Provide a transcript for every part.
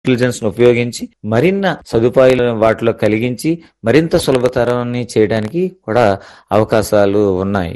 intelligence ను ఉపయోగించి మరిన్న సదుపాయాలను వాటిలో కలిగించి మరింత సులభతరాన్ని చేయడానికి కూడా అవకాశాలు ఉన్నాయి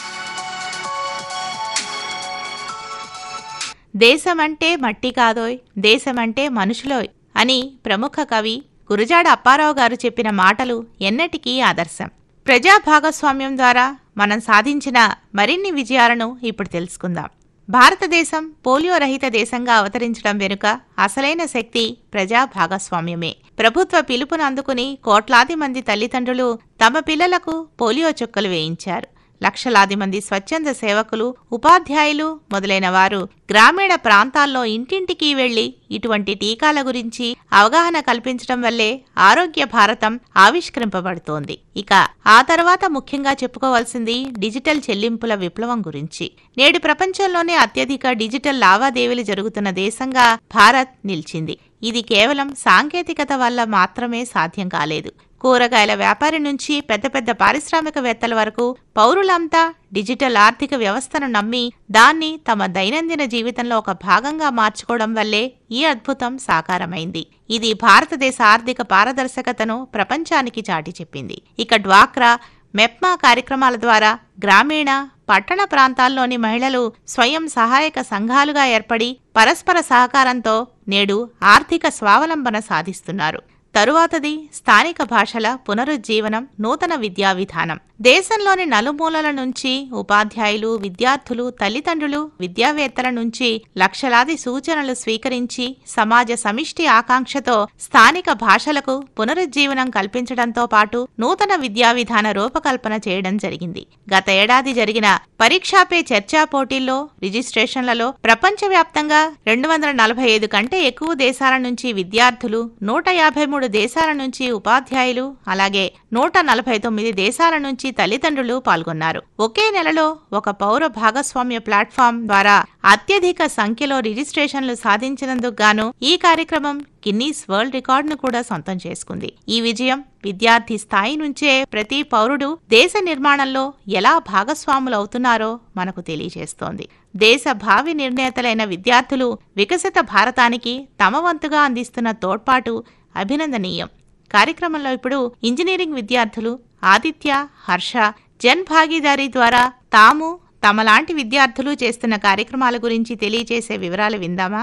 దేశమంటే మట్టి కాదోయ్ దేశమంటే మనుషులోయ్ అని ప్రముఖ కవి గురజాడ అప్పారావు గారు చెప్పిన మాటలు ఎన్నటికీ ఆదర్శం ప్రజా భాగస్వామ్యం ద్వారా మనం సాధించిన మరిన్ని విజయాలను ఇప్పుడు తెలుసుకుందాం భారతదేశం పోలియో రహిత దేశంగా అవతరించడం వెనుక అసలైన శక్తి ప్రజా భాగస్వామ్యమే ప్రభుత్వ పిలుపును అందుకుని కోట్లాది మంది తల్లిదండ్రులు తమ పిల్లలకు పోలియో చుక్కలు వేయించారు లక్షలాది మంది స్వచ్ఛంద సేవకులు ఉపాధ్యాయులు మొదలైన వారు గ్రామీణ ప్రాంతాల్లో ఇంటింటికి వెళ్లి ఇటువంటి టీకాల గురించి అవగాహన కల్పించడం వల్లే ఆరోగ్య భారతం ఆవిష్కరింపబడుతోంది ఇక ఆ తర్వాత ముఖ్యంగా చెప్పుకోవాల్సింది డిజిటల్ చెల్లింపుల విప్లవం గురించి నేడు ప్రపంచంలోనే అత్యధిక డిజిటల్ లావాదేవీలు జరుగుతున్న దేశంగా భారత్ నిలిచింది ఇది కేవలం సాంకేతికత వల్ల మాత్రమే సాధ్యం కాలేదు కూరగాయల వ్యాపారి నుంచి పెద్ద పెద్ద పారిశ్రామికవేత్తల వరకు పౌరులంతా డిజిటల్ ఆర్థిక వ్యవస్థను నమ్మి దాన్ని తమ దైనందిన జీవితంలో ఒక భాగంగా మార్చుకోవడం వల్లే ఈ అద్భుతం సాకారమైంది ఇది భారతదేశ ఆర్థిక పారదర్శకతను ప్రపంచానికి చాటి చెప్పింది ఇక డ్వాక్రా మెప్మా కార్యక్రమాల ద్వారా గ్రామీణ పట్టణ ప్రాంతాల్లోని మహిళలు స్వయం సహాయక సంఘాలుగా ఏర్పడి పరస్పర సహకారంతో నేడు ఆర్థిక స్వావలంబన సాధిస్తున్నారు తరువాతది స్థానిక భాషల పునరుజ్జీవనం నూతన విద్యా విధానం దేశంలోని నలుమూలల నుంచి ఉపాధ్యాయులు విద్యార్థులు తల్లిదండ్రులు విద్యావేత్తల నుంచి లక్షలాది సూచనలు స్వీకరించి సమాజ సమిష్టి ఆకాంక్షతో స్థానిక భాషలకు పునరుజ్జీవనం కల్పించడంతో పాటు నూతన విద్యా విధాన రూపకల్పన చేయడం జరిగింది గత ఏడాది జరిగిన పరీక్షా పే చర్చా పోటీల్లో రిజిస్ట్రేషన్లలో ప్రపంచవ్యాప్తంగా రెండు వందల నలభై ఐదు కంటే ఎక్కువ దేశాల నుంచి విద్యార్థులు నూట యాభై మూడు దేశాల నుంచి ఉపాధ్యాయులు అలాగే నూట నలభై తొమ్మిది దేశాల నుంచి తల్లిదండ్రులు పాల్గొన్నారు ఒకే నెలలో ఒక పౌర భాగస్వామ్య ప్లాట్ఫామ్ ద్వారా అత్యధిక సంఖ్యలో రిజిస్ట్రేషన్లు సాధించినందుకు గాను ఈ కార్యక్రమం గిన్నీస్ వరల్డ్ రికార్డును కూడా సొంతం చేసుకుంది ఈ విజయం విద్యార్థి స్థాయి నుంచే ప్రతి పౌరుడు దేశ నిర్మాణంలో ఎలా భాగస్వాములవుతున్నారో మనకు తెలియజేస్తోంది దేశ భావి నిర్ణేతలైన విద్యార్థులు వికసిత భారతానికి తమ వంతుగా అందిస్తున్న తోడ్పాటు అభినందనీయం కార్యక్రమంలో ఇప్పుడు ఇంజనీరింగ్ విద్యార్థులు ఆదిత్య హర్ష జన్ భాగీదారీ ద్వారా తాము తమలాంటి విద్యార్థులు చేస్తున్న కార్యక్రమాల గురించి తెలియజేసే వివరాలు విందామా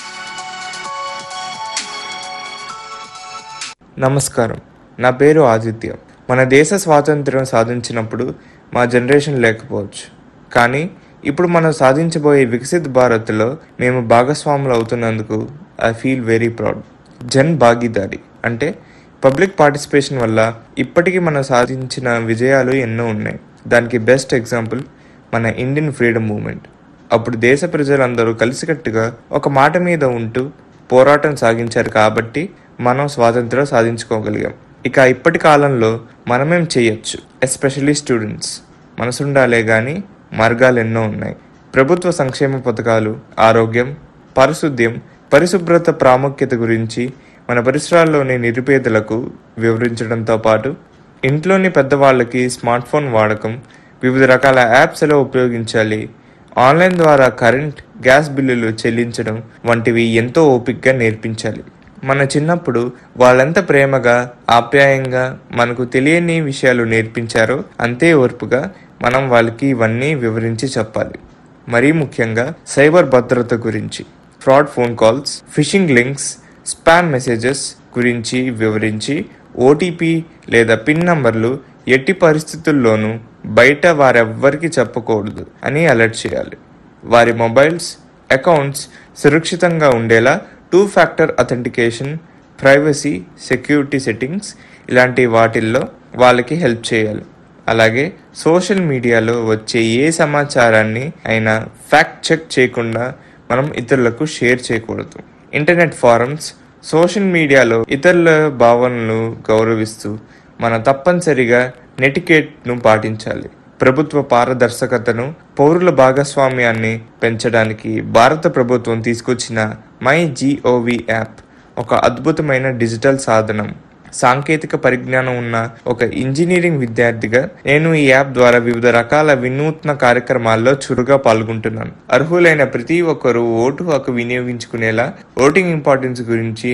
నమస్కారం నా పేరు ఆదిత్య మన దేశ స్వాతంత్ర్యం సాధించినప్పుడు మా జనరేషన్ లేకపోవచ్చు కానీ ఇప్పుడు మనం సాధించబోయే వికసిత్ భారత్లో మేము భాగస్వాములు అవుతున్నందుకు I feel very proud Jan Bhagidari అంటే పబ్లిక్ పార్టిసిపేషన్ వల్ల ఇప్పటికీ మనం సాధించిన విజయాలు ఎన్నో ఉన్నాయి దానికి బెస్ట్ ఎగ్జాంపుల్ మన ఇండియన్ ఫ్రీడమ్ మూమెంట్ అప్పుడు దేశ ప్రజలందరూ కలిసికట్టుగా ఒక మాట మీద ఉంటూ పోరాటం సాగించారు కాబట్టి మనం స్వాతంత్రం సాధించుకోగలిగాం ఇక ఇప్పటి కాలంలో మనమేం చేయొచ్చు ఎస్పెషల్లీ స్టూడెంట్స్ మనసుండాలే కానీ మార్గాలు ఎన్నో ఉన్నాయి ప్రభుత్వ సంక్షేమ పథకాలు ఆరోగ్యం పారిశుద్ధ్యం పరిశుభ్రత ప్రాముఖ్యత గురించి మన పరిసరాల్లోని నిరుపేదలకు వివరించడంతో పాటు ఇంట్లోని పెద్దవాళ్ళకి స్మార్ట్ ఫోన్ వాడకం వివిధ రకాల యాప్స్ ఎలా ఉపయోగించాలి ఆన్లైన్ ద్వారా కరెంట్ గ్యాస్ బిల్లులు చెల్లించడం వంటివి ఎంతో ఓపికగా నేర్పించాలి మన చిన్నప్పుడు వాళ్ళెంత ప్రేమగా ఆప్యాయంగా మనకు తెలియని విషయాలు నేర్పించారో అంతే ఓర్పుగా మనం వాళ్ళకి ఇవన్నీ వివరించి చెప్పాలి మరీ ముఖ్యంగా సైబర్ భద్రత గురించి fraud phone calls phishing links spam messages గురించి వివరించి ఓటీపీ లేదా పిన్ నంబర్లు ఎట్టి పరిస్థితుల్లోనూ బయట వారెవ్వరికి చెప్పకూడదు అని అలర్ట్ చేయాలి వారి మొబైల్స్ అకౌంట్స్ సురక్షితంగా ఉండేలా two factor authentication privacy security settings ఇలాంటి వాటిల్లో వాళ్ళకి హెల్ప్ చేయాలి అలాగే సోషల్ మీడియాలో వచ్చే ఏ సమాచారాన్ని అయినా ఫ్యాక్ట్ చెక్ చేయకుండా మనం ఇతరులకు షేర్ చేయకూడదు ఇంటర్నెట్ ఫారమ్స్ సోషల్ మీడియాలో ఇతరుల భావనలు గౌరవిస్తూ మన తప్పనిసరిగా నెటికేట్ను పాటించాలి ప్రభుత్వ పారదర్శకతను పౌరుల భాగస్వామ్యాన్ని పెంచడానికి భారత ప్రభుత్వం తీసుకొచ్చిన మై జీఓవి యాప్ ఒక అద్భుతమైన డిజిటల్ సాధనం సాంకేతిక పరిజ్ఞానం ఉన్న ఒక ఇంజనీరింగ్ విద్యార్థిగా నేను ఈ యాప్ ద్వారా వివిధ రకాల వినూత్న కార్యక్రమాల్లో చురుగా పాల్గొంటున్నాను అర్హులైన ప్రతి ఒక్కరూ ఓటు హక్కు వినియోగించుకునేలా ఓటింగ్ ఇంపార్టెన్స్ గురించి